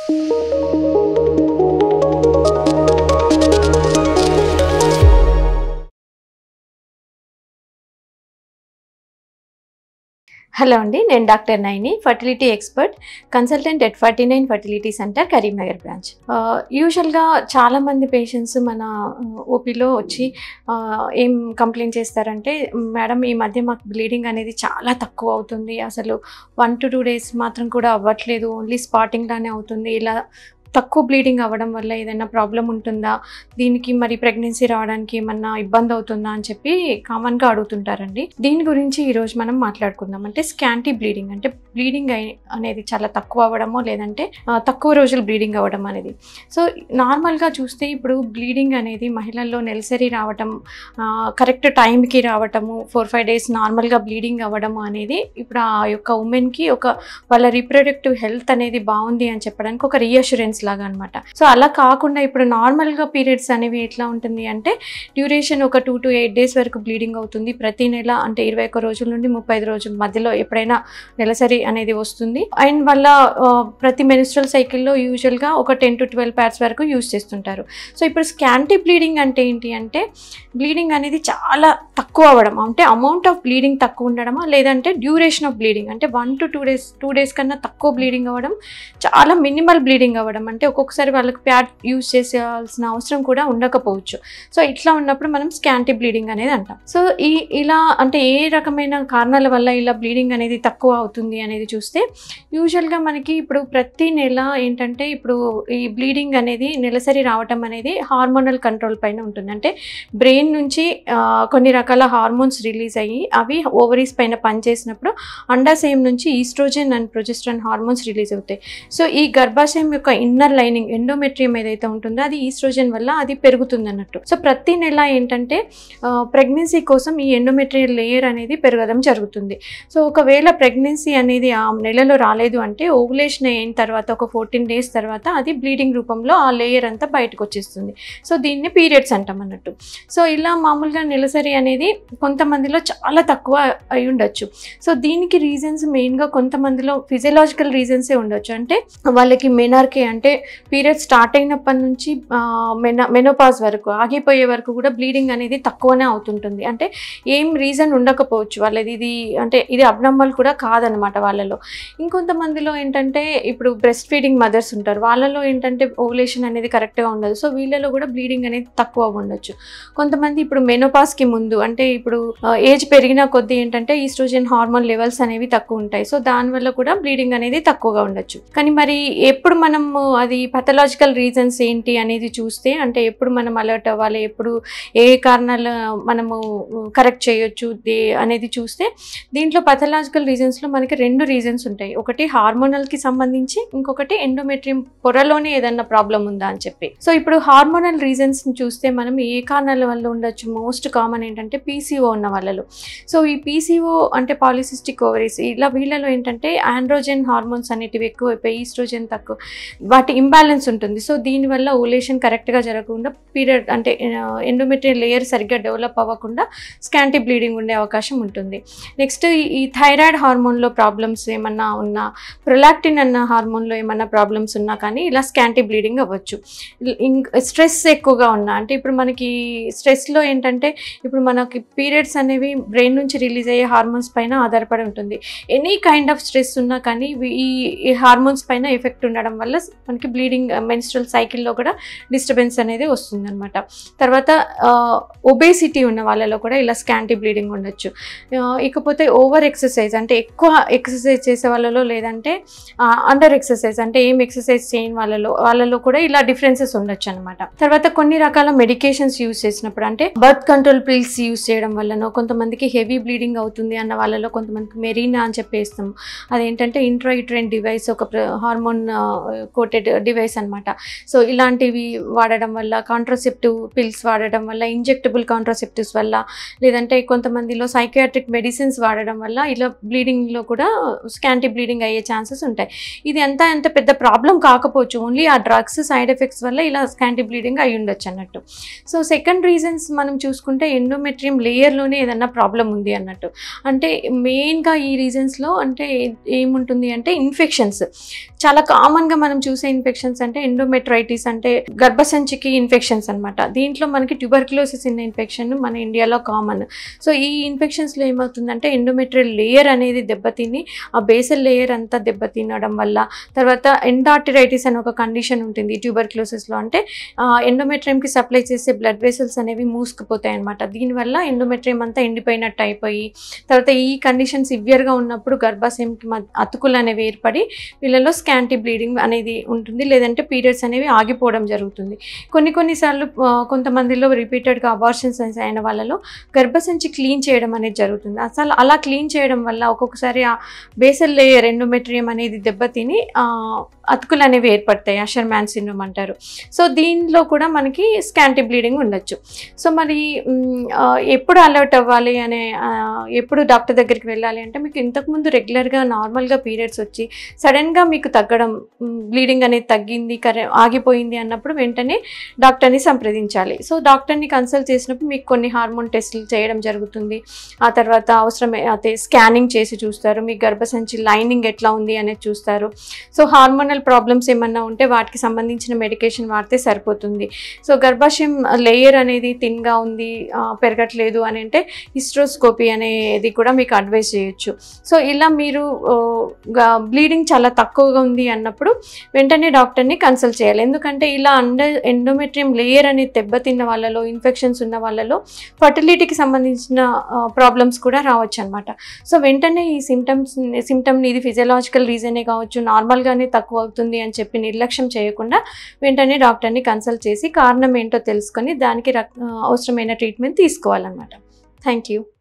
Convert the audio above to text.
hello అండి నేను doctor Naini fertility expert consultant at forty nine fertility centre Karimnagar branch యూజువల్గా చాలామంది పేషెంట్స్ మన ఓపీలో వచ్చి ఆ, ఏం కంప్లైంట్ చేస్తారంటే మేడం ఈ మధ్య మాకు బ్లీడింగ్ అనేది చాలా తక్కువ అవుతుంది అసలు వన్ టు టూ డేస్ మాత్రం కూడా అవ్వట్లేదు ఓన్లీ స్పాటింగ్లానే అవుతుంది ఇలా తక్కువ బ్లీడింగ్ అవ్వడం వల్ల ఏదైనా ప్రాబ్లం ఉంటుందా దీనికి మరి ప్రెగ్నెన్సీ రావడానికి ఏమన్నా ఇబ్బంది అవుతుందా అని చెప్పి కామన్గా అడుగుతుంటారండి దీని గురించి ఈరోజు మనం మాట్లాడుకుందాం అంటే స్కాంటీ బ్లీడింగ్ అంటే బ్లీడింగ్ అనేది చాలా తక్కువ అవ్వడమో లేదంటే ఆ, తక్కువ రోజులు బ్లీడింగ్ అవ్వడం అనేది సో నార్మల్గా చూస్తే ఇప్పుడు బ్లీడింగ్ అనేది మహిళల్లో నెలసరి రావటం కరెక్ట్ టైంకి రావటము ఫోర్ ఫైవ్ డేస్ నార్మల్గా బ్లీడింగ్ అవ్వడము అనేది ఇప్పుడు ఆ యొక్క ఉమెన్కి ఒక వాళ్ళ రీప్రొడక్టివ్ హెల్త్ అనేది బాగుంది అని చెప్పడానికి ఒక రీఅష్యూరెన్స్ లాగా అనమాట సో అలా కాకుండా ఇప్పుడు నార్మల్గా పీరియడ్స్ అనేవి ఎట్లా ఉంటుంది అంటే డ్యూరేషన్ ఒక టూ టు ఎయిట్ డేస్ వరకు బ్లీడింగ్ అవుతుంది ప్రతి నెల అంటే ఇరవై ఒక్క రోజుల నుండి ముప్పై ఐదు రోజుల మధ్యలో ఎప్పుడైనా నెలసరి అనేది వస్తుంది అండ్ వల్ల ఆ, ప్రతి మెనిస్ట్రల్ సైకిల్లో యూజువల్గా ఒక టెన్ టు ట్వెల్వ్ ప్యాడ్స్ వరకు యూజ్ చేస్తుంటారు సో ఇప్పుడు స్కాంటీ బ్లీడింగ్ అంటే ఏంటి అంటే బ్లీడింగ్ అనేది చాలా తక్కువ అవ్వడం అంటే అమౌంట్ ఆఫ్ బ్లీడింగ్ తక్కువ ఉండడమా లేదంటే డ్యూరేషన్ ఆఫ్ బ్లీడింగ్ అంటే one to two days two days కన్నా తక్కువ బ్లీడింగ్ అవ్వడం చాలా మినిమల్ బ్లీడింగ్ అవ్వడం అంటే ఒక్కొక్కసారి వాళ్ళకి ప్యాడ్ యూజ్ చేసేయాల్సిన అవసరం కూడా ఉండకపోవచ్చు సో ఇట్లా ఉన్నప్పుడు మనం స్కాంటీ బ్లీడింగ్ అనేది అంటాం సో ఈ ఇలా అంటే ఏ రకమైన కారణాల వల్ల ఇలా బ్లీడింగ్ అనేది తక్కువ అవుతుంది అనేది చూస్తే యూజువల్గా మనకి ఇప్పుడు ప్రతి నెల ఏంటంటే ఇప్పుడు ఈ బ్లీడింగ్ అనేది నెలసరి రావటం అనేది హార్మోనల్ కంట్రోల్ పైన ఉంటుంది అంటే బ్రెయిన్ నుంచి ఆ, కొన్ని రకాల హార్మోన్స్ రిలీజ్ అయ్యి అవి ఓవరీస్ పైన పనిచేసినప్పుడు అండాశయం నుంచి estrogen and progesterone hormones release అవుతాయి సో ఈ గర్భాశయం యొక్క ఇన్నర్ లైనింగ్ ఎండోమెట్రియం ఏదైతే ఉంటుందో అది ఈస్ట్రోజన్ వల్ల అది పెరుగుతుంది అన్నట్టు సో ప్రతి నెల ఏంటంటే ప్రెగ్నెన్సీ కోసం ఈ ఎండోమెట్రియల్ లేయర్ అనేది పెరగడం జరుగుతుంది సో ఒకవేళ ప్రెగ్నెన్సీ అనేది ఆ నెలలో రాలేదు అంటే ఓవులేషన్ అయిన తర్వాత ఒక ఫోర్టీన్ డేస్ తర్వాత అది బ్లీడింగ్ రూపంలో ఆ లేయర్ అంతా బయటకు వచ్చేస్తుంది సో దీన్ని పీరియడ్స్ అంటాం అన్నట్టు సో ఇలా మామూలుగా నెలసరి అనేది కొంతమందిలో చాలా తక్కువ అయి ఉండొచ్చు సో దీనికి రీజన్స్ మెయిన్గా కొంతమందిలో ఫిజియలాజికల్ రీజన్సే ఉండొచ్చు అంటే వాళ్ళకి మెనార్కే అంటే పీరియడ్ స్టార్ట్ అయినప్పటి నుంచి ఆ, మెన మెనోపాజ్ వరకు ఆగిపోయే వరకు కూడా బ్లీడింగ్ అనేది తక్కువనే అవుతుంటుంది అంటే ఏం రీజన్ ఉండకపోవచ్చు వాళ్ళది ఇది అంటే ఇది అబ్నార్మల్ కూడా కాదనమాట వాళ్ళలో ఇంకొంతమందిలో ఏంటంటే ఇప్పుడు బ్రెస్ట్ ఫీడింగ్ మదర్స్ ఉంటారు వాళ్ళలో ఏంటంటే ఓవులేషన్ అనేది కరెక్ట్గా ఉండదు సో వీళ్ళలో కూడా బ్లీడింగ్ అనేది తక్కువ ఉండొచ్చు కొంతమంది ఇప్పుడు మెనోపాస్కి ముందు అంటే ఇప్పుడు ఏజ్ పెరిగిన కొద్దీ ఏంటంటే ఈస్ట్రోజన్ హార్మోన్ లెవెల్స్ అనేవి తక్కువ ఉంటాయి సో దానివల్ల కూడా బ్లీడింగ్ అనేది తక్కువగా ఉండొచ్చు కానీ మరి ఎప్పుడు మనము అది పథలాజికల్ రీజన్స్ ఏంటి అనేది చూస్తే అంటే ఎప్పుడు మనం అలర్ట్ అవ్వాలి ఎప్పుడు ఏ కారణాలు మనము కరెక్ట్ చేయొచ్చు దే- అనేది చూస్తే దీంట్లో పథలాజికల్ రీజన్స్లో మనకి రెండు రీజన్స్ ఉంటాయి ఒకటి హార్మోనల్కి సంబంధించి ఇంకొకటి ఎండోమెట్రియం పొరలోనే ఏదన్నా ప్రాబ్లం ఉందా అని చెప్పి సో ఇప్పుడు హార్మోనల్ రీజన్స్ చూస్తే మనం ఏ కారణాల వల్ల ఉండొచ్చు మోస్ట్ కామన్ ఏంటంటే పీసీఓ ఉన్న వాళ్ళలో సో ఈ పీసీఓ అంటే పాలిసిస్టిక్ ఓవరీస్ ఇలా వీళ్ళలో ఏంటంటే ఆండ్రోజన్ హార్మోన్స్ అనేటివి ఎక్కువైపోయి ఈస్ట్రోజన్ తక్కువ వాటి ఇంబ్యాలెన్స్ ఉంటుంది సో దీనివల్ల ఓలేషన్ కరెక్ట్గా జరగకుండా పీరియడ్ అంటే ఎండోమెట్రియల్ లేయర్ సరిగ్గా డెవలప్ అవ్వకుండా స్కాంటీ బ్లీడింగ్ ఉండే అవకాశం ఉంటుంది నెక్స్ట్ ఈ థైరాయిడ్ హార్మోన్లో ప్రాబ్లమ్స్ ఏమన్నా ఉన్నా ప్రొలాక్టిన్ అన్న హార్మోన్లో ఏమన్నా ప్రాబ్లమ్స్ ఉన్నా కానీ ఇలా స్కాంటీ బ్లీడింగ్ అవ్వచ్చు స్ట్రెస్ ఎక్కువగా ఉన్నా అంటే ఇప్పుడు మనకి స్ట్రెస్లో ఏంటంటే ఇప్పుడు మనకి పీరియడ్స్ అనేవి బ్రెయిన్ నుంచి రిలీజ్ అయ్యే హార్మోన్స్ పైన ఆధారపడి ఉంటుంది ఎనీ కైండ్ ఆఫ్ స్ట్రెస్ ఉన్నా కానీ ఇవి- ఈ హార్మోన్స్ పైన ఎఫెక్ట్ ఉండడం వల్ల మనకి బ్లీడింగ్ మెన్స్ట్రల్ సైకిల్లో కూడా డిస్టర్బెన్స్ అనేది వస్తుంది అనమాట తర్వాత ఒబేసిటీ ఉన్న వాళ్ళలో కూడా ఇలా స్కాంటీ బ్లీడింగ్ ఉండొచ్చు ఆ, ఇకపోతే ఓవర్ ఎక్సర్సైజ్ అంటే ఎక్కువ ఎక్సర్సైజ్ చేసే వాళ్ళలో లేదంటే అండర్ ఎక్సర్సైజ్ అంటే ఏం ఎక్సర్సైజ్ చేయని వాళ్ళలో వాళ్ళలో కూడా ఇలా డిఫరెన్సెస్ ఉండొచ్చు అనమాట తర్వాత కొన్ని రకాల మెడికేషన్స్ యూస్ చేసినప్పుడు అంటే బర్త్ కంట్రోల్ పిల్స్ యూస్ చేయడం వల్లనో కొంతమందికి హెవీ బ్లీడింగ్ అవుతుంది అన్న వాళ్ళలో కొంతమందికి మెరీనా అని చెప్పేస్తాం అదేంటంటే ఇంట్రాయిట్రైన్ డివైస్ ఒక హార్మోన్ కోటెడ్ డివైస్ అన్నమాట సో ఇలాంటివి వాడడం వల్ల కాంట్రాసెప్టివ్ పిల్స్ వాడడం వల్ల ఇంజెక్టబుల్ కాంట్రాసెప్టివ్స్ వల్ల లేదంటే కొంతమందిలో సైకియాట్రిక్ మెడిసిన్స్ వాడడం వల్ల ఇలా బ్లీడింగ్లో కూడా స్కాంటీ బ్లీడింగ్ అయ్యే ఛాన్సెస్ ఉంటాయి ఇది అంతా ఎంత పెద్ద ప్రాబ్లం కాకపోవచ్చు ఓన్లీ ఆ డ్రగ్స్ సైడ్ ఎఫెక్ట్స్ వల్ల ఇలా స్కాంటీ బ్లీడింగ్ అయి ఉండొచ్చు అన్నట్టు సో సెకండ్ రీజన్స్ మనం చూసుకుంటే ఎండోమెట్రియం లేయర్లోనే ఏదన్నా ప్రాబ్లం ఉంది అన్నట్టు అంటే మెయిన్గా ఈ రీజన్స్లో అంటే ఏ- ఏముంటుంది అంటే ఇన్ఫెక్షన్స్ చాలా కామన్గా మనం చూసే ఇన్ఫెక్షన్స్ అంటే ఎండోమెట్రైటిస్ అంటే గర్భసంచికి ఇన్ఫెక్షన్స్ అన్నమాట దీంట్లో మనకి ట్యూబర్క్లోసిస్ ఇన్ ఇన్ఫెక్షన్ మన ఇండియాలో కామన్ సో ఈ ఇన్ఫెక్షన్స్లో ఏమవుతుందంటే ఎండోమెట్రియల్ లేయర్ అనేది దెబ్బతిని ఆ బేసల్ లేయర్ అంతా దెబ్బతినడం వల్ల తర్వాత ఎండాటిరైటిస్ అనే ఒక కండిషన్ ఉంటుంది ట్యూబర్క్లోసిస్లో అంటే ఎండోమెట్రియంకి సప్లై చేసే బ్లడ్ వెసల్స్ అనేవి మూసుకుపోతాయి అనమాట దీనివల్ల ఎండోమెట్రియం అంతా ఎండిపోయినట్టు అయిపోయి తర్వాత ఈ కండిషన్ సివియర్గా ఉన్నప్పుడు గర్భాశయంకి మధ్య అతుకులు అనేవి ఏర్పడి వీళ్ళలో స్కాంటీ బ్లీడింగ్ అనేది ఉంటుంది లేదంటే పీరియడ్స్ అనేవి ఆగిపోవడం జరుగుతుంది కొన్ని కొన్నిసార్లు ఆ, కొంతమందిలో రిపీటెడ్గా అబార్షన్స్ అయిన వాళ్ళలో గర్భసంచి క్లీన్ చేయడం అనేది జరుగుతుంది అసలు అలా క్లీన్ చేయడం వల్ల ఒక్కొక్కసారి ఆ బేసల్ లేయర్ ఎండోమెట్రియం అనేది దెబ్బతిని ఆ, అతుకులు అనేవి ఏర్పడతాయి అషర్ మ్యాన్ సిండ్రోమ్ అంటారు సో దీనిలో కూడా మనకి స్కాంటీ బ్లీడింగ్ ఉండొచ్చు సో మరి మ్, ఆ, ఎప్పుడు అలర్ట్ అవ్వాలి అనే ఆ, ఎప్పుడు డాక్టర్ దగ్గరికి వెళ్ళాలి అంటే మీకు ఇంతకుముందు రెగ్యులర్గా నార్మల్గా పీరియడ్స్ వచ్చి సడన్గా మీకు తగ్గడం బ్లీడింగ్ అనేది తగ్గింది కరె ఆగిపోయింది అన్నప్పుడు వెంటనే డాక్టర్ని సంప్రదించాలి సో డాక్టర్ని కన్సల్ట్ చేసినప్పుడు మీకు కొన్ని హార్మోన్ టెస్టులు చేయడం జరుగుతుంది ఆ తర్వాత అవసరమే అదే స్కానింగ్ చేసి చూస్తారు మీ గర్భసంచి లైనింగ్ ఎట్లా ఉంది అనేది చూస్తారు సో హార్మోనల్ ప్రాబ్లమ్స్ ఏమన్నా ఉంటే వాటికి సంబంధించిన మెడికేషన్ వాడితే సరిపోతుంది సో గర్భాశయం లేయర్ అనేది థిన్గా ఉంది ఆ, పెరగట్లేదు అని అంటే హిస్ట్రోస్కోపీ అనేది కూడా మీకు అడ్వైస్ చేయొచ్చు సో ఇలా మీరు బ్లీడింగ్ చాలా తక్కువగా ఉంది అన్నప్పుడు వెంటనే డాక్టర్ని కన్సల్ట్ చేయాలి ఎందుకంటే ఇలా అండర్ ఎండోమెట్రియం లేయర్ అనేది దెబ్బతిన్న వాళ్ళలో ఇన్ఫెక్షన్స్ ఉన్న వాళ్ళలో ఫర్టిలిటీకి సంబంధించిన ప్రాబ్లమ్స్ కూడా రావచ్చు అనమాట సో వెంటనే ఈ సిమ్టమ్స్ సిమ్టమ్ని ఇది ఫిజియలాజికల్ రీజనే కావచ్చు నార్మల్గానే తక్కువ అవుతుంది అని చెప్పి నిర్లక్ష్యం చేయకుండా వెంటనే డాక్టర్ని కన్సల్ట్ చేసి కారణం ఏంటో తెలుసుకొని దానికి రక్- అవసరమైన ట్రీట్మెంట్ తీసుకోవాలన్నమాట థ్యాంక్ యూ